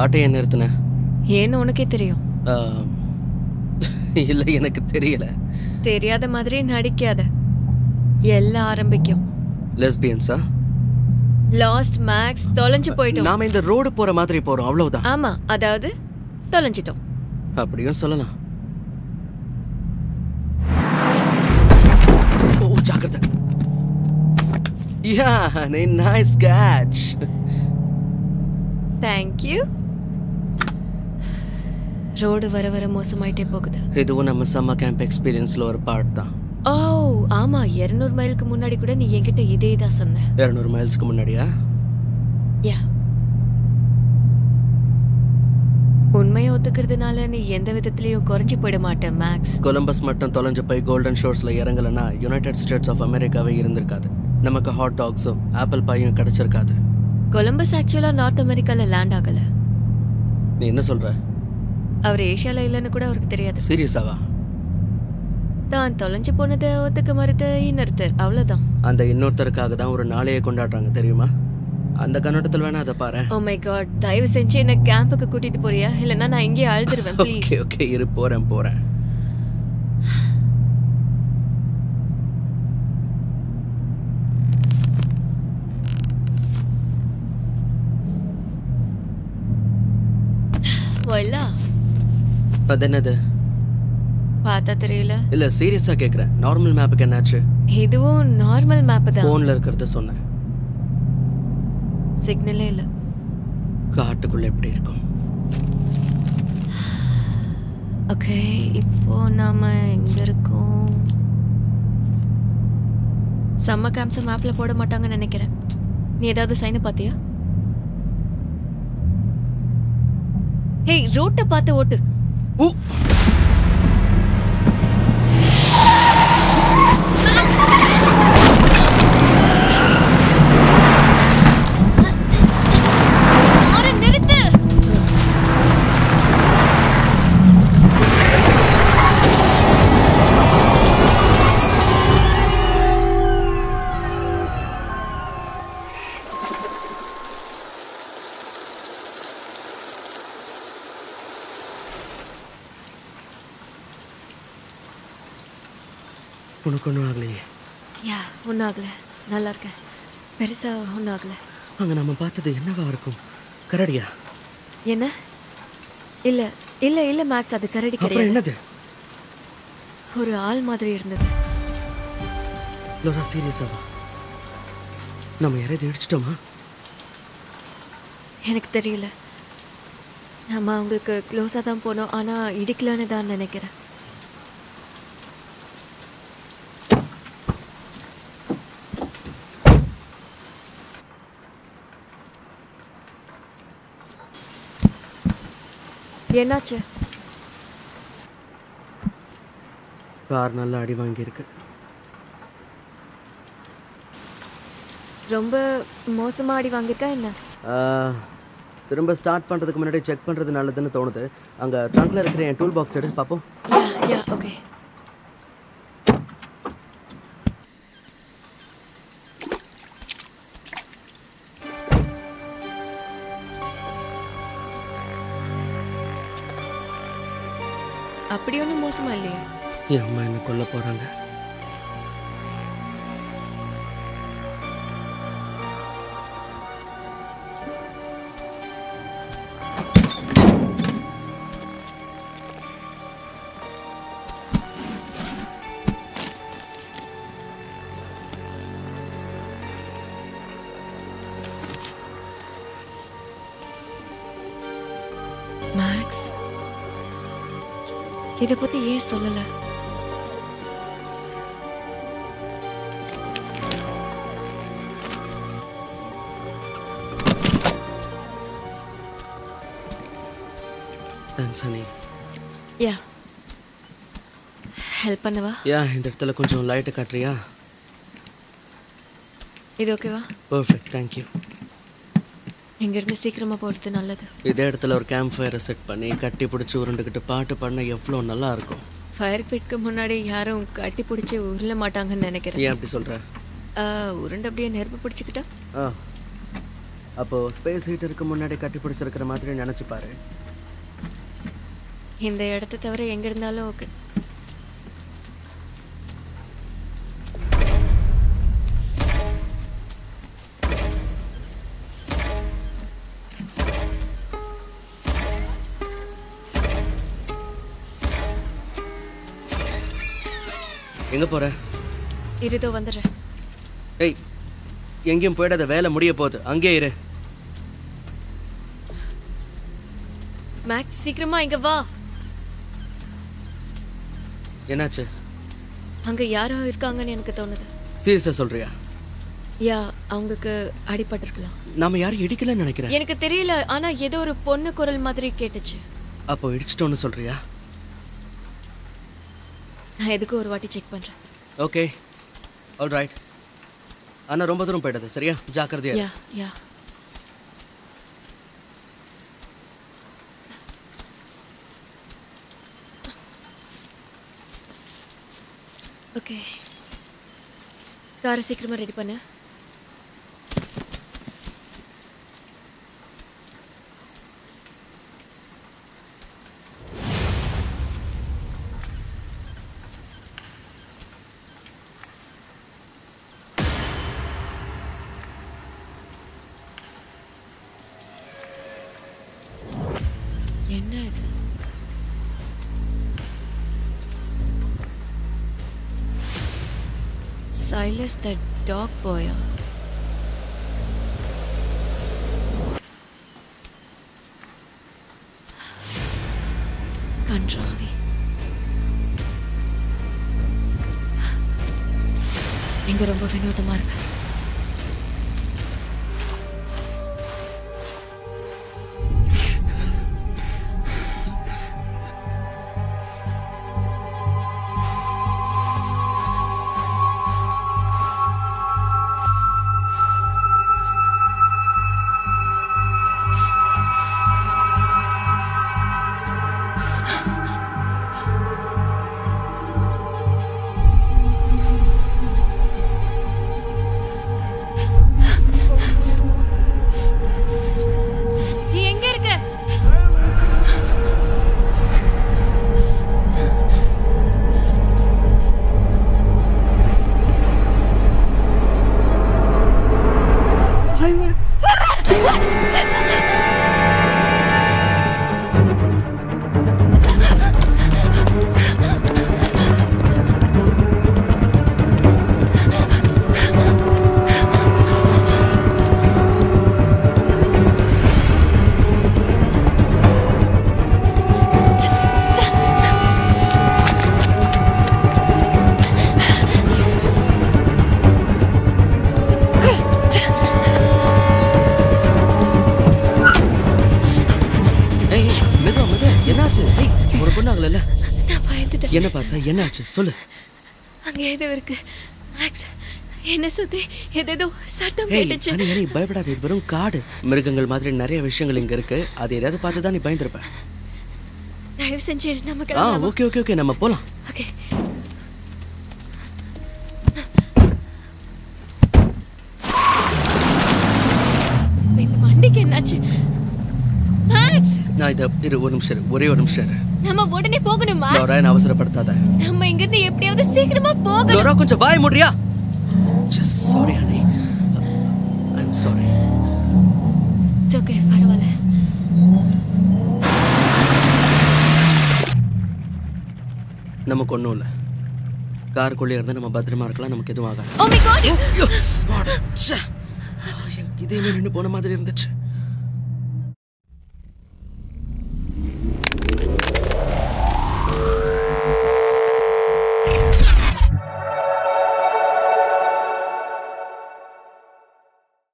பாட்டை ஏன் நிறுத்தின ஏன்னு உனக்கே தெரியும் ஆம், இல்லை எனக்கு தெரியல தெரியாத மாதிரி நடிக்காத எல்லாம் ஆரம்பிக்கும் லெஸ்பியன்ஸா லாஸ்ட் மேக்ஸ் தொலைஞ்சு போயிட்டோம் நாம இந்த ரோடு போற மாதிரி போறோம் அவ்வளவுதான் ஆமா அதாவது தொலைஞ்சிட்டோம் அப்படியும் சொல்லலாம் ஓ ஜாக்கிரதை yeah nice catch thank you road வர வர மோசமாயிட்டே போகுது இதுவும் நம்ம சம்மர் கேம்ப் எக்ஸ்பீரியன்ஸ்ல ஒரு பார்ட் தான் ஓ ஆமா 200 மைலுக்கு முன்னாடி கூட நீ என்கிட்ட இதே தான் சொன்ன இரநூறு மைல்ஸ்க்கு முன்னாடியா யா உண்மையை ஒத்துக்கிறதுனால நீ எந்த விதத்திலயும் குறைஞ்சு போயிட மாட்ட மேக்ஸ் கொலம்பஸ் மட்டும் தொலைஞ்சு போய் கோல்டன் ஷோர்ஸ்ல இறங்கலனா யுனைடெட் ஸ்டேட்ஸ் ஆஃப் அமெரிக்காவே இருந்திருக்காது நமக்கு ஹாட் டாக்ஸும் ஆப்பிள் பாயும் கிடைச்சிருக்காது கொலம்பஸ் ஆக்சுவலா நார்த் அமெரிக்கால லேண்ட் ஆகல நீ என்ன சொல்ற அவர் ஏஷியால இல்லைன்னு கூட அவருக்கு தெரியாது சீரியஸாவா தான் தொலைஞ்சு போனதை ஒத்துக்க மறுத்த இன்னொருத்தர் அவ்வளவுதான் அந்த இன்னொருத்தருக்காக தான் ஒரு நாளையே கொண்டாடுறாங்க தெரியுமா அந்த கண்ணோட்டத்தில் வேணா அதை பாரு ஓ மை காட் தயவு செஞ்சு என்ன கேம்புக்கு கூட்டிட்டு போறியா இல்லைன்னா நான் இங்கேயே அழுதுருவேன் ப்ளீஸ் ஓகே ஓகே இரு போறேன் போறேன் ஒல்லா அது என்னது பார்த்தா தெரியல இல்ல சீரியஸா கேக்குறேன் நார்மல் மேப்புக்கு என்னாச்சு இதுவும் நார்மல் மேப் தான் போன்ல இருக்கிறத சொன்னேன் சிக்னலே இல்ல காட்டுக்குள்ள எப்படி இருக்கும் ஓகே இப்போ நாம எங்க இருக்கோம் சம்ம கேம்ப்ஸ் மேப்ல போட மாட்டாங்கன்னு நினைக்கிறேன் நீ ஏதாவது சைனை பாத்தியா ஹேய் ரோட்டை பார்த்து ஓட்டு ஊ காரை நிறுத்து உனக்கு ஒன்றும் ஆகலையே யா ஒன்றும் ஆகல நல்லா இருக்கேன் பெருசா ஒன்றும் ஆகல அங்க நம்ம பார்த்தது என்னவா இருக்கும் கரடியா என்ன இல்ல இல்ல இல்ல மேக்ஸ் அது கரடி அப்புறம் கிடையாது என்னது ஒரு ஆள் மாதிரி இருந்தது லோரா சீரியஸாவா நம்ம யாரையாவது இடிச்சிட்டோமா எனக்கு தெரியல நம்ம அவங்களுக்கு க்ளோஸாக தான் போனோம் ஆனா இடிக்கலன்னு தான் நினைக்கிறேன் என்னாச்சு கார் நல்லா அடி வாங்கியிருக்கு ரொம்ப மோசமா அடி வாங்கியிருக்கா என்ன ஆ, திரும்ப ஸ்டார்ட் பண்ணுறதுக்கு முன்னாடி செக் பண்ணுறது நல்லதுன்னு தோணுது அங்கே ட்ரங்க்ல இருக்கிற என் டூல் பாக்ஸ் எடுத்து பார்ப்போம் யா யா ஓகே அப்படி ஒன்றும் மோசமா இல்லையே என் அம்மா என்ன கொல்ல போகிறாங்க மேக்ஸ் இதை பத்தி ஏன் சொல்லல தேங்க்ஸ் ஹனி யா ஹெல்ப் பண்ணவா யா இந்த இடத்துல கொஞ்சம் லைட்டு காட்டுறியா இது ஓகேவா பர்ஃபெக்ட் தேங்க்யூ இங்கிருந்து சீக்கிரமா போறது நல்லது இதே இடத்துல ஒரு கேம்ப் ஃபயரை செட் பண்ணி கட்டி பிடிச்சி உருண்டுக்கிட்டு பாட்டு பாடினா எவ்வளோ நல்லா இருக்கும் ஃபயர் பிட்க்கு முன்னாடி யாரும் கட்டி பிடிச்சி உருள மாட்டாங்கன்னு நினைக்கிறேன் ஏன் அப்படி சொல்கிற ஆ, உருண்டை அப்படியே நெருப்பு பிடிச்சிக்கிட்டா ஆ அப்போ ஸ்பேஸ் ஹீட்டருக்கு முன்னாடி கட்டி பிடிச்சிருக்கிற மாதிரி நினைச்சு பாரு இந்த இடத்த தவிர எங்க இருந்தாலும் ஓகே எங்க போற இருதோ வந்துடுறேன் ஏய் எங்கேயும் போயிடாத வேலை முடிய போகுது அங்கேயே இரு மேக்ஸ் சீக்கிரமா இங்க வா என்னாச்சு அங்க யாரோ இருக்காங்கன்னு எனக்கு தோணுது சீரியஸா சொல்றியா யா அவங்களுக்கு அடிபட்டிருக்கலாம் நாம யாரும் இடிக்கலன்னு நினைக்கிறேன் எனக்கு தெரியல ஆனா ஏதோ ஒரு பொண்ணு குரல் மாதிரி கேட்டுச்சு அப்போ இடிச்சிட்டோன்னு சொல்றியா நான் எதுக்கு ஒரு வாட்டி செக் பண்றேன் ஓகே ஆல் ரைட் ஆனால் ரொம்ப தூரம் போயிடாது சரியா ஜாக்கிரதையா இரு. யா யா ஓகே காரை சீக்கிரமா ரெடி பண்ணு என்ன இது சைலஸ் த டாக் பாயா கன்றாவி இங்க ரொம்ப வினோதமா இருக்கு நீ எங்க இருக்க ஏய் ஏய், மெதுவா மெதுவா என்னாச்சு ஏய் ஒரு பொண்ணு ஆகல நான் பயந்துட்டேன் என்ன பார்த்தா என்னாச்சு சொல்லு அங்க ஏதோ இருக்கு மேக்ஸ் என்ன சுத்தி ஏதேதோ சத்தம் ஏய் கேட்டுச்சு அனி அனி பயப்படாத இது வெறும் காடு மிருகங்கள் மாதிரி நிறைய விஷயங்கள் இங்க இருக்கு அது ஏதாவது பார்த்து தான் நீ பயந்துருப்ப தயவு செஞ்சு நம்ம ஆ கிளம்பலாம் ஓகே ஓகே ஓகே நம்ம போலாம் ஓகே இந்த வண்டிக்கு என்னாச்சு மேக்ஸ் நான் இதை இரு ஒரு நிமிஷம் இரு, ஒரே ஒரு நிமிஷம் இரு. நம்ம உடனே போகணுமா லோரா என்ன அவசரப்படுத்தாத நம்ம இங்க இருந்து எப்படியாவது சீக்கிரமா போகணும் லோரா கொஞ்சம் வாய் முடியா just sorry honey I am sorry it's okay பரவாயில்ல நமக்கு ஒன்றும் இல்லை காருக்குள்ளே இருந்து நம்ம பத்திரமா இருக்கலாம் நமக்கு எதுவும் ஆகாது ஓ மை காட் ஐயோ, அடச்சே. ஆ, எனக்கு இதயமே நின்று போன மாதிரி இருந்துச்சு